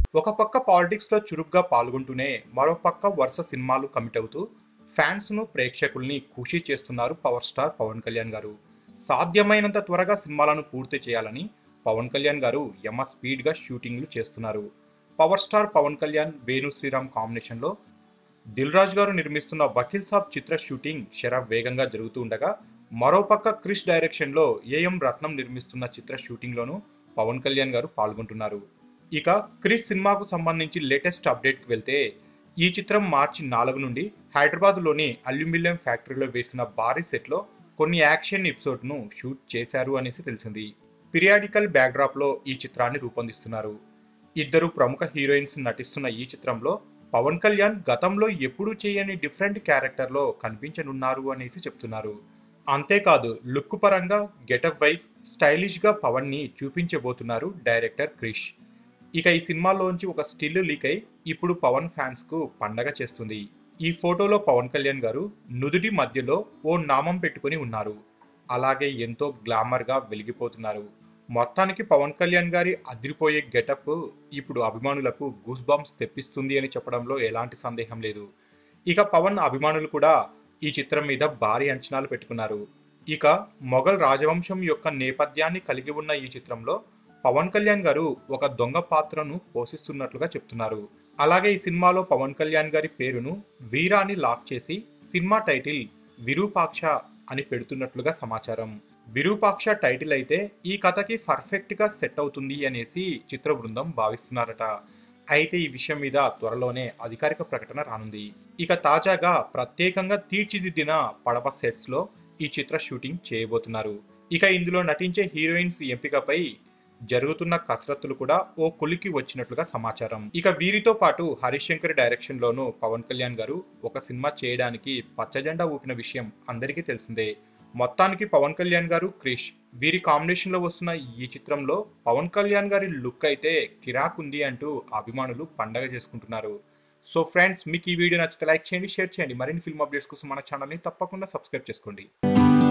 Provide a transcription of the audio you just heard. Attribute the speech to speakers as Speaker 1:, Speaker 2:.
Speaker 1: ఒక పక్క పాలిటిక్స్లో చురుగ్గా పాల్గొంటూనే మరో పక్క వరుస సినిమాలు కమిట్ అవుతూ ఫ్యాన్స్ను ప్రేక్షకుల్ని ఖుషి చేస్తున్నారు పవర్ స్టార్ పవన్ కళ్యాణ్ గారు సాధ్యమైనంత త్వరగా సినిమాలను పూర్తి చేయాలని పవన్ కళ్యాణ్ గారు యమ స్పీడ్గా షూటింగ్లు చేస్తున్నారు పవర్ స్టార్ పవన్ కళ్యాణ్ వేణు శ్రీరామ్ కాంబినేషన్లో దిల్ రాజు గారు నిర్మిస్తున్న వకీల్ సాబ్ చిత్ర షూటింగ్ శర వేగంగా జరుగుతూ ఉండగా మరోపక్క క్రిష్ డైరెక్షన్లో ఏఎం రత్నం నిర్మిస్తున్న చిత్ర షూటింగ్లోనూ పవన్ కళ్యాణ్ గారు పాల్గొంటున్నారు ఇక క్రిష్ సినిమాకు సంబంధించి లేటెస్ట్ అప్డేట్కి వెళ్తే ఈ చిత్రం మార్చి నాలుగు నుండి హైదరాబాద్లోని అల్యూమినియం ఫ్యాక్టరీలో వేసిన భారీ సెట్లో కొన్ని యాక్షన్ ఎపిసోడ్ను షూట్ చేశారు అనేసి తెలిసింది పిరియాడికల్ బ్యాక్డ్రాప్లో ఈ చిత్రాన్ని రూపొందిస్తున్నారు ఇద్దరు ప్రముఖ హీరోయిన్స్ నటిస్తున్న ఈ చిత్రంలో పవన్ కళ్యాణ్ గతంలో ఎప్పుడూ చేయని డిఫరెంట్ క్యారెక్టర్లో కనిపించనున్నారు అనేసి చెప్తున్నారు అంతేకాదు లుక్ పరంగా గెటప్ వైజ్ స్టైలిష్గా పవన్ని చూపించబోతున్నారు డైరెక్టర్ క్రిష్ ఇక ఈ సినిమాలోంచి ఒక స్టిల్ లీక్ అయి ఇప్పుడు పవన్ ఫ్యాన్స్కు పండగ చేస్తుంది ఈ ఫోటోలో పవన్ కళ్యాణ్ గారు నుదుటి మధ్యలో ఓ నామం పెట్టుకుని ఉన్నారు అలాగే ఎంతో గ్లామర్గా వెలిగిపోతున్నారు మొత్తానికి పవన్ కళ్యాణ్ గారి అదిరిపోయే గెటప్ ఇప్పుడు అభిమానులకు గూస్ బాంబ్స్ తెప్పిస్తుంది అని చెప్పడంలో ఎలాంటి సందేహం లేదు ఇక పవన్ అభిమానులు కూడా ఈ చిత్రం మీద భారీ అంచనాలు పెట్టుకున్నారు ఇక మొఘల్ రాజవంశం యొక్క నేపథ్యాన్ని కలిగి ఉన్న ఈ చిత్రంలో పవన్ కళ్యాణ్ గారు ఒక దొంగ పాత్రను పోషిస్తున్నట్లుగా చెప్తున్నారు అలాగే ఈ సినిమాలో పవన్ కళ్యాణ్ గారి పేరును వీరాని లాక్ చేసి సినిమా టైటిల్ విరూపాక్ష అని పెడుతున్నట్లుగా సమాచారం విరూపాక్ష టైటిల్ అయితే ఈ కథకి పర్ఫెక్ట్ గా సెట్ అవుతుంది అనేసి చిత్ర బృందం భావిస్తున్నారట అయితే ఈ విషయం మీద త్వరలోనే అధికారిక ప్రకటన రానుంది ఇక తాజాగా ప్రత్యేకంగా తీర్చిదిద్దిన పడవ సెట్స్ లో ఈ చిత్ర షూటింగ్ చేయబోతున్నారు ఇక ఇందులో నటించే హీరోయిన్స్ ఎంపికపై జరుగుతున్న కసరత్తులు కూడా ఓ కొలికి వచ్చినట్లుగా సమాచారం ఇక వీరితో పాటు హరీష్ శంకర్ డైరెక్షన్ లోను పవన్ కళ్యాణ్ గారు ఒక సినిమా చేయడానికి పచ్చజెండా ఊపిన విషయం అందరికీ తెలిసిందే మొత్తానికి పవన్ కళ్యాణ్ గారు క్రిష్ వీరి కాంబినేషన్ లో వస్తున్న ఈ చిత్రంలో పవన్ కళ్యాణ్ గారి లుక్ అయితే కిరాక్ ఉంది అంటూ అభిమానులు పండగ చేసుకుంటున్నారు సో ఫ్రెండ్స్ మీకు ఈ వీడియో నచ్చితే లైక్ చేయండి షేర్ చేయండి మరిన్ని ఫిల్మ్ అప్డేట్స్ కోసం మన ఛానల్ని తప్పకుండా సబ్స్క్రైబ్ చేసుకోండి